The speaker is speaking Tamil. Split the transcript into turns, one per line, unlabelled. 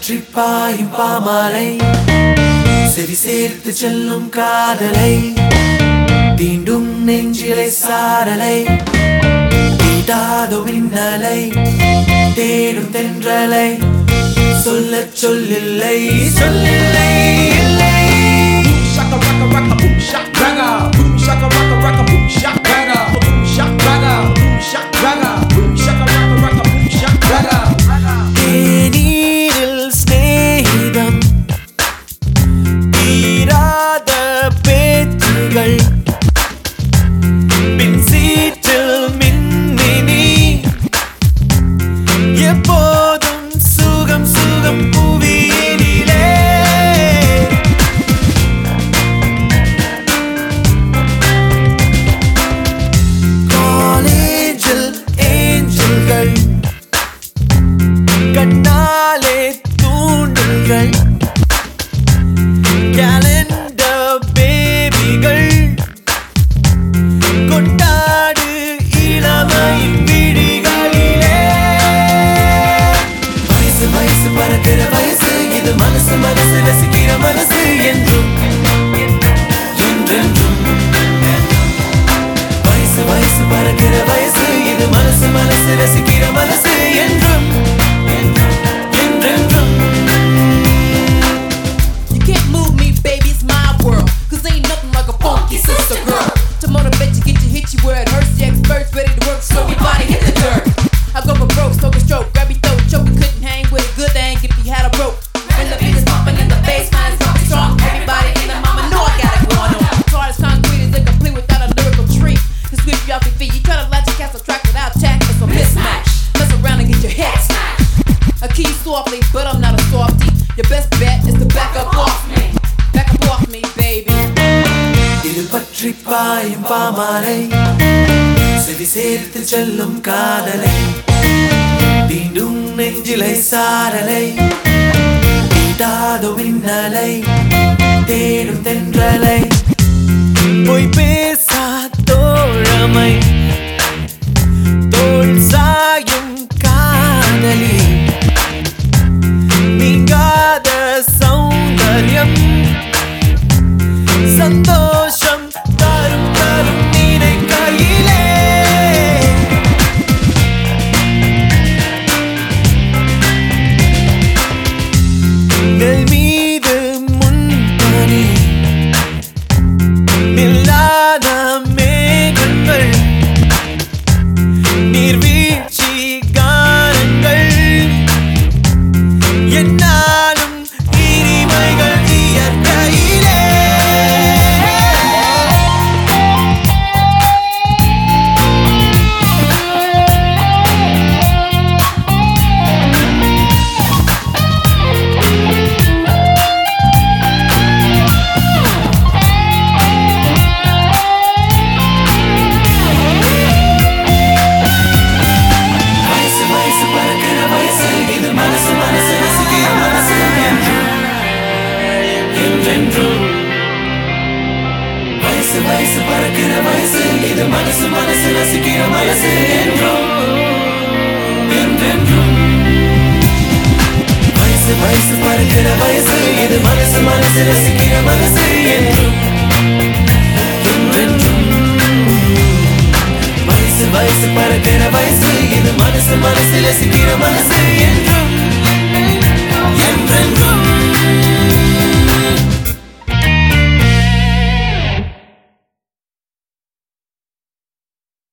பற்றி பாயும் பாமாலை செவி சேர்த்து செல்லும் காதலை தீண்டும் நெஞ்சிலை சாரலை தீட்டாதோ மின்னலை தேடும் தென்றலை சொல்லச் சொல்லில்லை சொல்லில்லை இல்லை
Shaka raka raka boom shaka raga boom shaka raka raka boom shaka raga boom shaka raga boom shaka raga boom shaka raka raka boom shaka raga
தேநீரில் சிநேகிதம் தீராத பேச்சுகள் பின் சீற்றில் மின்மினி எப்போதும் சுகம் சுகம் புவியினிலே காலேஜில் ஏஞ்சல்கள் கண்ணாலே தூண்டல்கள் கேலண்டர் பேபிகள் கொண்டாடு இளமையின் விடிகளிலே வயசு வயசு பறக்கிற வயசு இது மனசு மனசு ரசிக்கிற மனசு என்றும் என்றென்றும் வயசு வயசு பறக்கிற வயசு இது மனசு மனசு ரசிக்கிற மனசு என்றும் என்றென்றும்
You can't move me, baby, it's my world. Cause ain't nothing like a funky sister girl. To motivate you, get you, hit you where it hurts. The experts ready to work, so everybody hit the dirt. I go for broke, stroke a stroke, grab your throat, choke. You couldn't hang with a good thing if you had a rope. And the beat is pumping and the bass line is pumping strong. Everybody in the mama know I got it going on. As hard as concrete is incomplete without a lyrical treat. To sweep you off your feet, you try to latch your castle track without tact. It's a mismatch. Mess around and get your head smashed. I key softly, but I'm not a softie. Your best bet is to back up off me. Back up off me, baby.
இது பற்றி பாயும் பாமாலை செவி சேர்த்து செல்லும் காதலை தீண்டும் நெஞ்சிலை சாரலை தீட்டாதோ மின்னலை தேடும் தென்றலை பொய் பேசா தோழமை தோல் சாயும் காதலி நீங்காத சௌந்தர்யம் சந்தோஷம் தரும் தரும் நினைக்கையிலே நெல் மீது முன்பனி நில்லாத மேகங்கள் நீர்வீழ்ச்சி கானங்கள் என்னாலும் இனிமைகள் இயற்கையிலே வயசு வயசு பறக்கிற வயசு இது மனசு மனசு ரசிக்கிற மனசு என்றும் என்றென்றும் வயசு வயசு பறக்கிற வயசு இது மனசு மனசு ரசிக்கிற மனசு என்றும் என்றென்றும் வயசு வயசு பறக்கிற வயசு இது மனசு மனசு ரசிக்கிற மனசு என்றும் என்றென்றும் வயசு வயசு பறக்கிற வயசு இது மனசு மனசு ரசிக்கிற மனசு என்று